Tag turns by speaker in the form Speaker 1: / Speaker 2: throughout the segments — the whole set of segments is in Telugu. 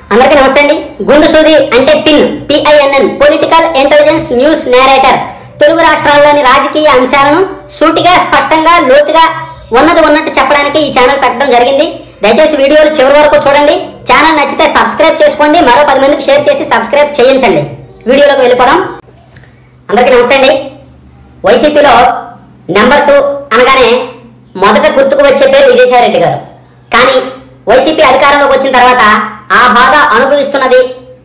Speaker 1: అందరికీ నమస్తే అండి గుండు సూది అంటే pin PINN political intelligence news narrator Telugu రాష్ట్రాల్లోని రాజకీయ అంశాలను సూటిగా స్పష్టంగా లోతుగా ఉన్నది ఉన్నట్టు చెప్పడానికి ఈ ఛానల్ పెట్టడం జరిగింది దయచేసి వీడియోలు చివరి వరకు చూడండి ఛానల్ నచ్చితే సబ్స్క్రైబ్ చేసుకోండి మరో పది మందికి షేర్ చేసి సబ్స్క్రైబ్ చేయించండి వీడియోలోకి వెళ్ళిపోదాం అందరికీ నమస్తే అండి వైసీపీలో నెంబర్ టూ అనగానే మొదట గుర్తుకు వచ్చే పేరు విజయసాయిరెడ్డి గారు కానీ వైసీపీ అధికారంలోకి వచ్చిన తర్వాత ఆ హోదా అనుభవిస్తున్నది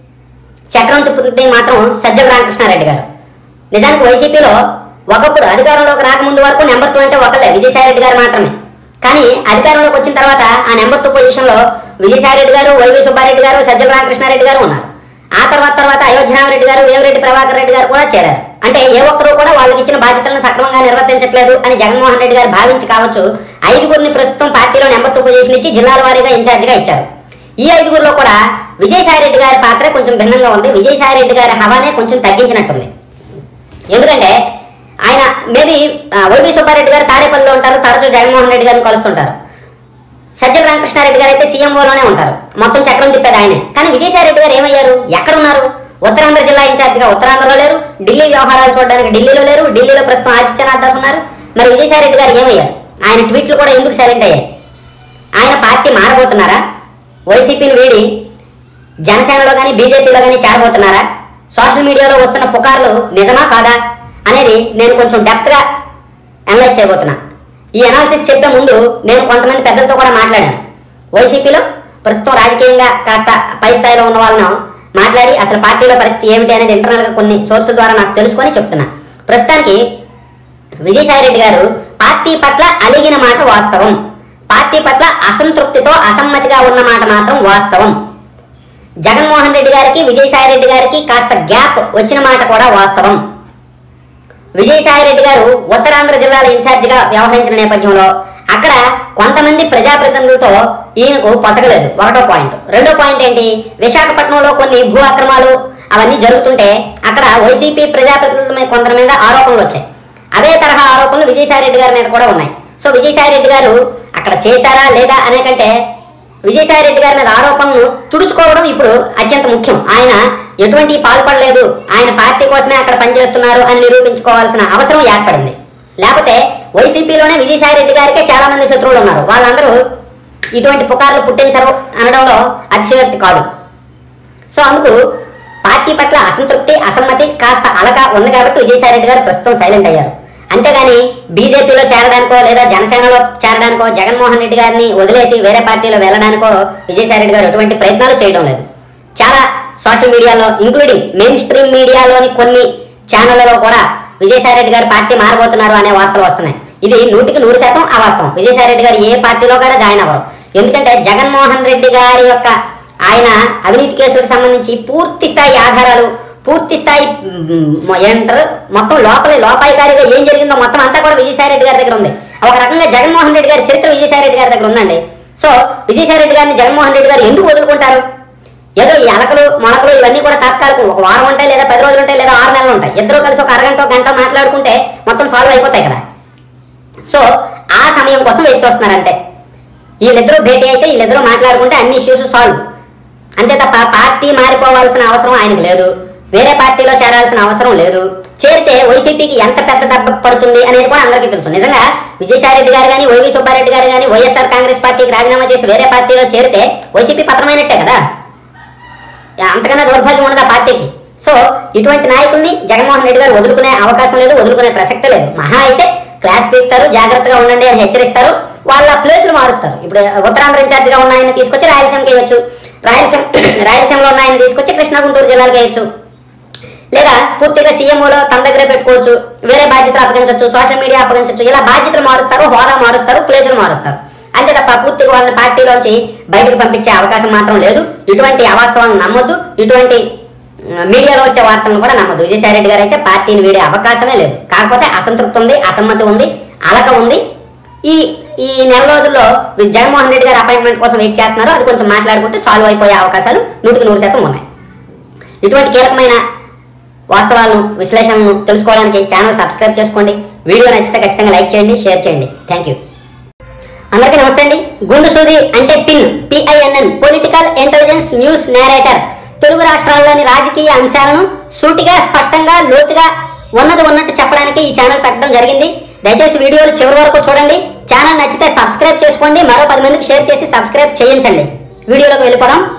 Speaker 1: చక్రం తిప్పుతుంది మాత్రం సజ్జల రామకృష్ణారెడ్డి గారు నిజానికి వైసీపీలో ఒకప్పుడు అధికారంలోకి రాకముందు వరకు నెంబర్ టూ అంటే ఒకళ్ళే విజయసాయిరెడ్డి గారు మాత్రమే కానీ అధికారంలోకి వచ్చిన తర్వాత ఆ నెంబర్ టూ పొజిషన్ లో విజయసాయిరెడ్డి గారు వైవి సుబ్బారెడ్డి గారు సజ్జల రామకృష్ణారెడ్డి గారు ఉన్నారు ఆ తర్వాత తర్వాత అయోధ్యరామరెడ్డి గారు వేమిరెడ్డి ప్రభాకర్ రెడ్డి గారు కూడా చేరారు అంటే ఏ ఒక్కరూ కూడా వాళ్ళకి ఇచ్చిన బాధ్యతలను సక్రమంగా నిర్వర్తించట్లేదు అని జగన్మోహన్ రెడ్డి గారు భావించి కావచ్చు ఐదుగురిని ప్రస్తుతం పార్టీలో నెంబర్ టూ పొజిషన్ ఇచ్చి జిల్లాల వారీగా ఇన్ఛార్జిగా ఇచ్చారు ఈ ఐదుగురిలో కూడా విజయసాయిరెడ్డి గారి పాత్ర కొంచెం భిన్నంగా ఉంది విజయసాయిరెడ్డి గారి హవానే కొంచెం తగ్గించినట్టుంది ఎందుకంటే ఆయన మేబీ వైవి సుబ్బారెడ్డి గారు తాడేపల్లిలో ఉంటారు తరచూ జగన్మోహన్ రెడ్డి గారిని కలుస్తుంటారు సజ్జల రామకృష్ణారెడ్డి గారు అయితే సీఎంఓలోనే ఉంటారు మొత్తం చక్రం తిప్పేది ఆయనే కానీ విజయసాయిరెడ్డి గారు ఏమయ్యారు ఎక్కడున్నారు ఉత్తరాంధ్ర జిల్లా ఇన్ఛార్జిగా ఉత్తరాంధ్రలో లేరు ఢిల్లీ వ్యవహారాలు చూడడానికి ఢిల్లీలో లేరు ఢిల్లీలో ప్రస్తుతం ఆదిత్యనాథ్ దాస్ ఉన్నారు మరి విజయసాయిరెడ్డి గారు ఏమయ్యారు ఆయన ట్వీట్లు కూడా ఎందుకు సైలెంట్ అయ్యాయి ఆయన పార్టీ మారబోతున్నారా వైసీపీని వీడి జనసేనలో కానీ బీజేపీలో కానీ చేరబోతున్నారా సోషల్ మీడియాలో వస్తున్న పుకార్లు నిజమా కాదా అనేది నేను కొంచెం డెప్త్గా అనలైజ్ చేయబోతున్నా ఈ అనాలిసిస్ చెప్పే ముందు నేను కొంతమంది పెద్దలతో కూడా మాట్లాడాను వైసీపీలో ప్రస్తుతం రాజకీయంగా కాస్త పై స్థాయిలో ఉన్న వాళ్ళను మాట్లాడి అసలు పార్టీలో పరిస్థితి ఏమిటి అనేది ఇంటర్నల్గా కొన్ని సోర్సుల ద్వారా నాకు తెలుసుకొని చెప్తున్నా ప్రస్తుతానికి విజయసాయిరెడ్డి గారు పార్టీ పట్ల అలిగిన మాట వాస్తవం పార్టీ పట్ల అసంతృప్తితో అసమ్మతిగా ఉన్న మాట మాత్రం వాస్తవం జగన్మోహన్ రెడ్డి గారికి విజయసాయిరెడ్డి గారికి కాస్త గ్యాప్ వచ్చిన మాట కూడా వాస్తవం విజయసాయిరెడ్డి గారు ఉత్తరాంధ్ర జిల్లాల ఇన్ఛార్జిగా వ్యవహరించిన నేపథ్యంలో అక్కడ కొంతమంది ప్రజాప్రతినిధులతో ఈయనకు పొసగలేదు ఒకటో పాయింట్ రెండో పాయింట్ ఏంటి విశాఖపట్నంలో కొన్ని భూ అక్రమాలు అవన్నీ జరుగుతుంటే అక్కడ వైసీపీ ప్రజాప్రతినిధుల మీద కొందరి మీద ఆరోపణలు వచ్చాయి అదే తరహా ఆరోపణలు విజయసాయిరెడ్డి గారి మీద కూడా ఉన్నాయి సో విజయసాయిరెడ్డి గారు అక్కడ చేశారా లేదా అనే కంటే విజయసాయిరెడ్డి గారి మీద ఆరోపణలు తుడుచుకోవడం ఇప్పుడు అత్యంత ముఖ్యం ఆయన ఎటువంటి పాల్పడలేదు ఆయన పార్టీ కోసమే అక్కడ పనిచేస్తున్నారు అని నిరూపించుకోవాల్సిన అవసరం ఏర్పడింది లేకపోతే వైసీపీలోనే విజయసాయిరెడ్డి గారికే చాలా మంది శత్రువులు ఉన్నారు వాళ్ళందరూ ఇటువంటి పుకార్లు పుట్టించరు అనడంలో అతిశయోక్తి కాదు సో అందుకు పార్టీ పట్ల అసంతృప్తి అసమ్మతి కాస్త అలక ఉంది కాబట్టి విజయసాయిరెడ్డి గారు ప్రస్తుతం సైలెంట్ అయ్యారు అంతేగాని బీజేపీలో చేరడానికో లేదా జనసేనలో చేరడానికో జగన్మోహన్ రెడ్డి గారిని వదిలేసి వేరే పార్టీలో వెళ్ళడానికో విజయసాయిరెడ్డి గారు ఎటువంటి ప్రయత్నాలు చేయడం లేదు చాలా సోషల్ మీడియాలో ఇంక్లూడింగ్ మెయిన్ స్ట్రీమ్ మీడియాలోని కొన్ని ఛానళ్లలో కూడా విజయసాయిరెడ్డి గారు పార్టీ మారబోతున్నారు అనే వార్తలు వస్తున్నాయి ఇది నూటికి నూరు శాతం అవాస్తవం విజయసాయిరెడ్డి గారు ఏ పార్టీలో కూడా జాయిన్ అవ్వరు ఎందుకంటే జగన్మోహన్ రెడ్డి గారి యొక్క ఆయన అవినీతి కేసులకు సంబంధించి పూర్తి స్థాయి ఆధారాలు పూర్తి స్థాయి మ్, ఏంటారు మొత్తం లోపల లోపాయికారిగా ఏం జరిగిందో మొత్తం అంతా కూడా విజయసాయిరెడ్డి గారి దగ్గర ఉంది ఒక రకంగా జగన్మోహన్ రెడ్డి గారి చరిత్ర విజయసాయిరెడ్డి గారి దగ్గర ఉందండి సో విజయసాయిరెడ్డి గారిని జగన్మోహన్ రెడ్డి గారు ఎందుకు వదులుకుంటారు ఏదో ఈ అలకలు మొలకలు ఇవన్నీ కూడా తాత్కాలికం ఒక వారం ఉంటాయి లేదా పది రోజులు ఉంటాయి లేదా ఆరు నెలలు ఉంటాయి ఇద్దరు కలిసి ఒక అరగంట గంట మాట్లాడుకుంటే మొత్తం సాల్వ్ అయిపోతాయి కదా సో ఆ సమయం కోసం వేచి చూస్తున్నారు అంతే వీళ్ళిద్దరూ భేటీ అయితే వీళ్ళిద్దరూ మాట్లాడుకుంటే అన్ని ఇష్యూస్ సాల్వ్ అంతే తప్ప పార్టీ మారిపోవాల్సిన అవసరం ఆయనకు లేదు వేరే పార్టీలో చేరాల్సిన అవసరం లేదు చేరితే వైసీపీకి ఎంత పెద్ద దెబ్బ పడుతుంది అనేది కూడా అందరికీ తెలుసు నిజంగా విజయసాయిరెడ్డి గారు కానీ వైవి సుబ్బారెడ్డి గారు కానీ వైఎస్ఆర్ కాంగ్రెస్ పార్టీకి రాజీనామా చేసి వేరే పార్టీలో చేరితే వైసీపీ పత్రమైనట్టే కదా అంతకన్నా దౌర్భాగ్యం ఉండదు ఆ పార్టీకి సో ఇటువంటి నాయకుల్ని జగన్మోహన్ రెడ్డి గారు వదులుకునే అవకాశం లేదు వదులుకునే ప్రసక్తే లేదు మహా అయితే క్లాస్ పీకుతారు జాగ్రత్తగా ఉండండి అని హెచ్చరిస్తారు వాళ్ళ ప్లేసులు మారుస్తారు ఇప్పుడు ఉత్తరాంధ్ర ఇన్ఛార్జిగా ఉన్న ఆయన తీసుకొచ్చి రాయలసీమకి వేయొచ్చు రాయలసీమ రాయలసీమలో ఉన్న ఆయన తీసుకొచ్చి కృష్ణా గుంటూరు జిల్లాలకు వేయొచ్చు లేదా పూర్తిగా సీఎంఓలో తన దగ్గరే పెట్టుకోవచ్చు వేరే బాధ్యతలు అప్పగించవచ్చు సోషల్ మీడియా అప్పగించవచ్చు ఇలా బాధ్యతలు మారుస్తారు హోదా మారుస్తారు ప్లేసులు మారుస్తారు అంతే తప్ప పూర్తిగా వాళ్ళని పార్టీలోంచి బయటకు పంపించే అవకాశం మాత్రం లేదు ఇటువంటి అవాస్తవాలను నమ్మొద్దు ఇటువంటి ఆ, మీడియాలో వచ్చే వార్తలను కూడా నమ్మద్దు విజయసాయిరెడ్డి గారు అయితే పార్టీని వీడే అవకాశమే లేదు కాకపోతే అసంతృప్తి ఉంది అసమ్మతి ఉంది అలక ఉంది ఈ ఈ నెల రోజుల్లో జగన్మోహన్ రెడ్డి గారి అపాయింట్మెంట్ కోసం వెయిట్ చేస్తున్నారు అది కొంచెం మాట్లాడుకుంటే సాల్వ్ అయిపోయే అవకాశాలు నూటికి నూరు శాతం ఉన్నాయి ఇటువంటి కీలకమైన వాస్తవాలను విశ్లేషణను తెలుసుకోవడానికి ఛానల్ సబ్స్క్రైబ్ చేసుకోండి వీడియో నచ్చితే ఖచ్చితంగా లైక్ చేయండి షేర్ చేయండి థ్యాంక్ యూ అందరికీ నమస్తే అండి గుండు సూది అంటే pin PINN political intelligence news narrator Telugu రాష్ట్రాల్లోని రాజకీయ అంశాలను సూటిగా స్పష్టంగా లోతుగా ఉన్నది ఉన్నట్టు చెప్పడానికి ఈ ఛానల్ పెట్టడం జరిగింది దయచేసి వీడియోలు చివరి వరకు చూడండి ఛానల్ నచ్చితే సబ్స్క్రైబ్ చేసుకోండి మరో పది మందికి షేర్ చేసి సబ్స్క్రైబ్ చేయించండి వీడియోలోకి వెళ్ళిపోదాం